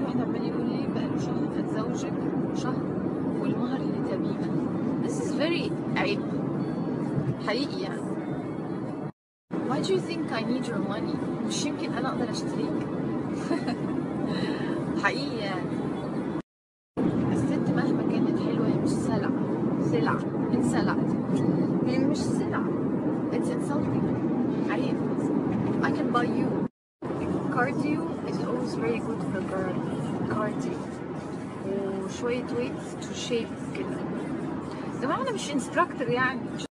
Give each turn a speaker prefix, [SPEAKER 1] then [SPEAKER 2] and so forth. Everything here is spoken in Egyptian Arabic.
[SPEAKER 1] واحد عمال يقول لي بقاله شهر هتزوجك شهر والمهر اللي تميمة This is very عيب حقيقي يعني Why do you think I need your money؟ مش يمكن أنا أقدر أشتريك؟ حقيقي يعني الست مهما كانت حلوة هي مش سلع سلع انسلعت هي مش سلع It's insulting عيب I can buy you cardio is always very good for girl cardio وشوية weights to shape كده يا جماعة أنا مش instructor يعني